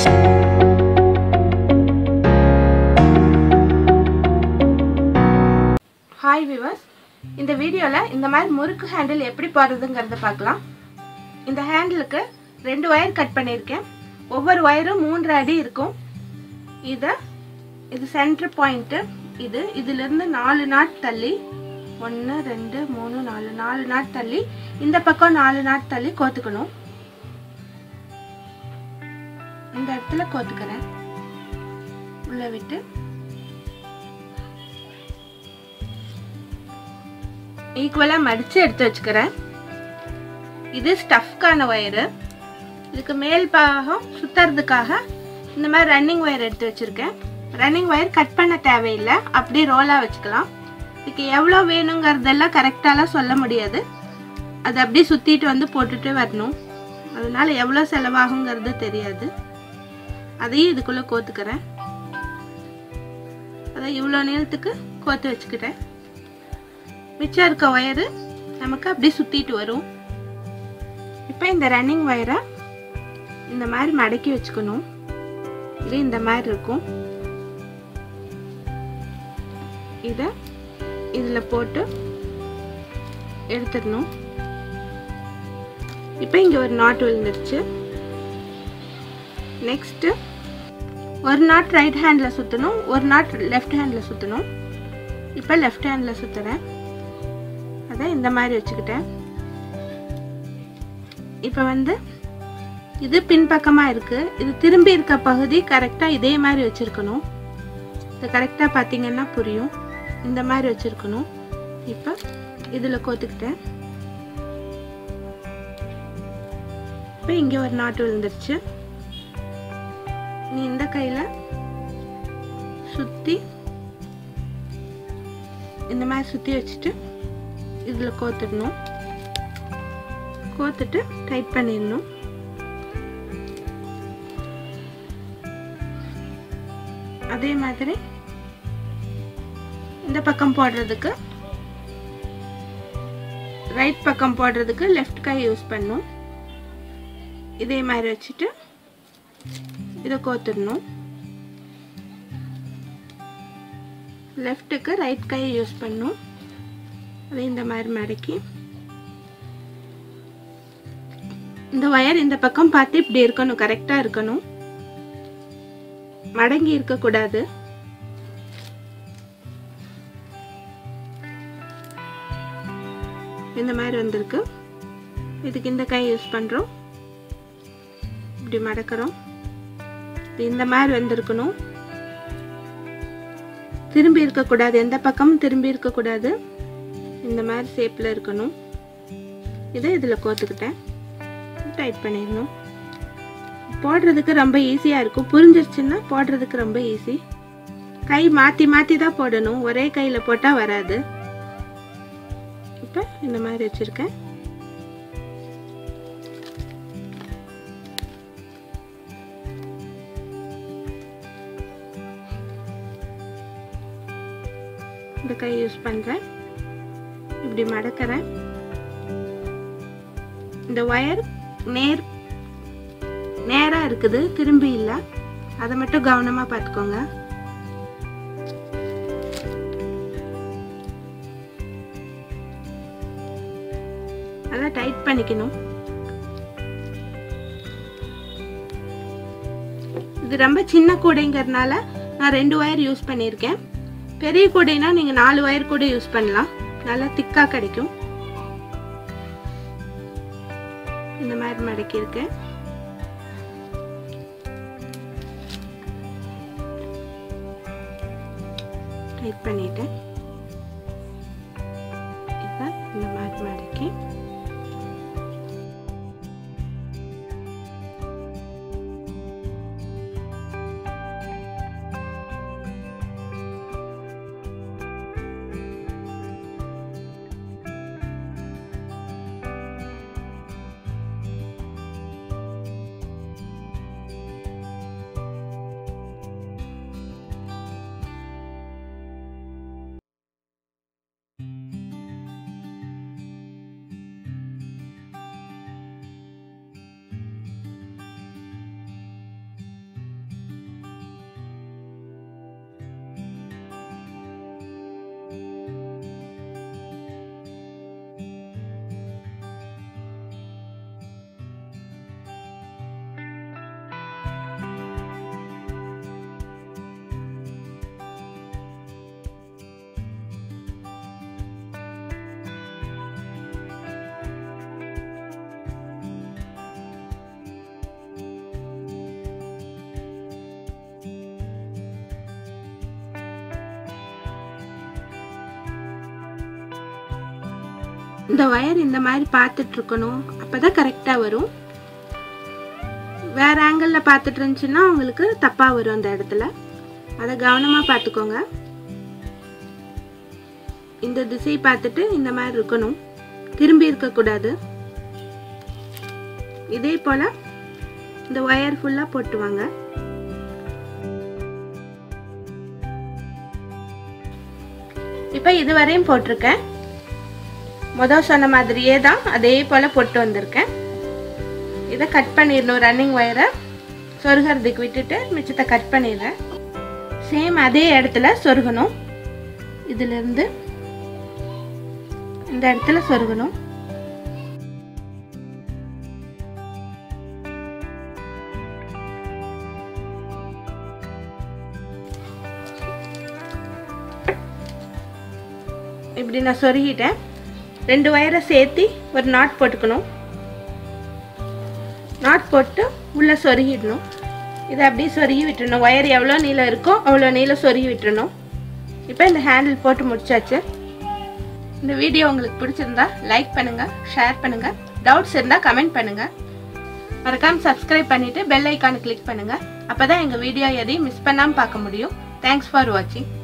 hi viewers இந்த வீடியோவில் இந்த மாதிரி முறுக்கு ஹேண்டில் எப்படி போடுறதுங்கிறத பார்க்கலாம் இந்த ஹேண்டிலுக்கு ரெண்டு ஒயர் கட் பண்ணியிருக்கேன் ஒவ்வொரு ஒயரும் மூன்று அடி இருக்கும் இதை இது சென்டர் பாயிண்ட்டு இது இதிலிருந்து நாலு நாட் தள்ளி ஒன்று ரெண்டு மூணு நாலு நாலு நாட் தள்ளி இந்த பக்கம் நாலு நாட் தள்ளி கோத்துக்கணும் இந்த இடத்துல கோத்துக்கிறேன் உள்ள விட்டு ஈக்குவலாக மடித்து எடுத்து வச்சுக்கிறேன் இது ஸ்டஃப்கான ஒயரு இதுக்கு மேல் பாகம் சுற்றுறதுக்காக இந்த மாதிரி ரன்னிங் ஒயர் எடுத்து வச்சுருக்கேன் ரன்னிங் ஒயர் கட் பண்ண தேவையில்லை அப்படியே ரோலாக வச்சுக்கலாம் இதுக்கு எவ்வளோ வேணுங்கிறதெல்லாம் கரெக்டாலாம் சொல்ல முடியாது அது அப்படியே சுற்றிட்டு வந்து போட்டுட்டு வரணும் அதனால் எவ்வளோ செலவாகுங்கிறது தெரியாது அதையும் இதுக்குள்ளே கோத்துக்கிறேன் அதை இவ்வளோ நீளத்துக்கு கோத்து வச்சுக்கிட்டேன் மிச்சம் இருக்க ஒயரு நமக்கு அப்படியே சுற்றிட்டு வரும் இப்போ இந்த ரன்னிங் ஒயரை இந்த மாதிரி மடக்கி வச்சுக்கணும் இது இந்த மாதிரி இருக்கும் இதை இதில் போட்டு எடுத்துடணும் இப்போ இங்கே ஒரு நாட் விழுந்துருச்சு நெக்ஸ்ட்டு ஒரு நாட் ரைட் ஹேண்டில் சுற்றணும் ஒரு நாட் லெஃப்ட் ஹேண்டில் சுற்றணும் இப்போ லெஃப்ட் ஹேண்டில் சுற்றுறேன் அதை இந்த மாதிரி வச்சுக்கிட்டேன் இப்போ வந்து இது பின்பக்கமாக இருக்குது இது திரும்பி இருக்க பகுதி கரெக்டாக இதே மாதிரி வச்சுருக்கணும் இது கரெக்டாக பார்த்தீங்கன்னா புரியும் இந்த மாதிரி வச்சுருக்கணும் இப்போ இதில் கோத்துக்கிட்டேன் இப்போ இங்கே ஒரு நாட்டு விழுந்துருச்சு நீ இந்த கையில் சுற்றி இந்த மாதிரி சுற்றி வச்சுட்டு இதில் கோத்துடணும் கோத்துட்டு டைட் பண்ணிடணும் அதே மாதிரி இந்த பக்கம் போடுறதுக்கு ரைட் பக்கம் போடுறதுக்கு லெஃப்ட் கை யூஸ் பண்ணும் இதே மாதிரி வச்சுட்டு இதை கோத்துடணும் லெஃப்ட்டுக்கு ரைட் கை யூஸ் பண்ணும் அதை இந்த மாதிரி மடக்கி இந்த ஒயர் இந்த பக்கம் பார்த்து இப்படி இருக்கணும் கரெக்டாக இருக்கணும் மடங்கி இருக்கக்கூடாது இந்த மாதிரி வந்திருக்கு இதுக்கு இந்த கை யூஸ் பண்ணுறோம் இப்படி மடக்கிறோம் இந்த மாதிரி வந்திருக்கணும் திரும்பி இருக்கக்கூடாது எந்த பக்கமும் திரும்பி இருக்கக்கூடாது இந்த மாதிரி ஷேப்பில் இருக்கணும் இதை இதில் கோத்துக்கிட்டேன் டைட் பண்ணிடணும் போடுறதுக்கு ரொம்ப ஈஸியாக இருக்கும் புரிஞ்சிருச்சுன்னா போடுறதுக்கு ரொம்ப ஈஸி கை மாற்றி மாற்றி தான் போடணும் ஒரே கையில் போட்டால் வராது இப்போ இந்த மாதிரி வச்சுருக்கேன் இந்த கை யூஸ் பண்ணுறேன் இப்படி மடக்கிறேன் இந்த ஒயர் நேர் நேராக இருக்குது திரும்பி இல்லை அதை மட்டும் கவனமாக பார்த்துக்கோங்க நல்லா டைட் பண்ணிக்கணும் இது ரொம்ப சின்ன கூடைங்கிறதுனால நான் ரெண்டு ஒயர் யூஸ் பண்ணியிருக்கேன் பெரிய கூடைனா நீங்கள் நாலு ஒயர் கூட யூஸ் பண்ணலாம் நல்லா திக்காக கிடைக்கும் இந்த மாதிரி மடக்கியிருக்கேன் டைட் பண்ணிட்டேன் இப்போ இந்த மாதிரி மடக்கி இந்த ஒயர் இந்த மாதிரி பார்த்துட்டு இருக்கணும் அப்போ தான் கரெக்டாக வரும் வேற ஆங்கிளில் பார்த்துட்டு இருந்துச்சுன்னா உங்களுக்கு தப்பாக வரும் அந்த இடத்துல அதை கவனமாக பார்த்துக்கோங்க இந்த திசை பார்த்துட்டு இந்த மாதிரி இருக்கணும் திரும்பி இருக்கக்கூடாது இதே போல் இந்த ஒயர் ஃபுல்லாக போட்டுவாங்க இப்போ இதுவரையும் போட்டிருக்கேன் முதல் சொன்ன மாதிரியே தான் அதே போல் போட்டு வந்திருக்கேன் இதை கட் பண்ணிடணும் ரன்னிங் ஒயரை சொருகிறதுக்கு விட்டுட்டு மிச்சத்தை கட் பண்ணிடுறேன் சேம் அதே இடத்துல சொருகணும் இதிலிருந்து இந்த இடத்துல சொருகணும் இப்படி நான் சொருகிட்டேன் ரெண்டு ஒயரை சேர்த்து ஒரு நாட் போட்டுக்கணும் நாட் போட்டு உள்ளே சொருகிடணும் இதை அப்படியே சொருகி விட்டுறணும் ஒயர் எவ்வளோ நீளம் இருக்கோ அவ்வளோ நீளம் சொருகி விட்டுறணும் இப்போ இந்த ஹேண்டில் போட்டு முடிச்சாச்சு இந்த வீடியோ உங்களுக்கு பிடிச்சிருந்தா லைக் பண்ணுங்கள் ஷேர் பண்ணுங்கள் டவுட்ஸ் இருந்தால் கமெண்ட் பண்ணுங்கள் மறக்காமல் சப்ஸ்கிரைப் பண்ணிவிட்டு பெல் ஐக்கானை கிளிக் பண்ணுங்கள் அப்போ தான் எங்கள் வீடியோ எதையும் மிஸ் பண்ணாமல் பார்க்க முடியும் தேங்க்ஸ் ஃபார் வாட்சிங்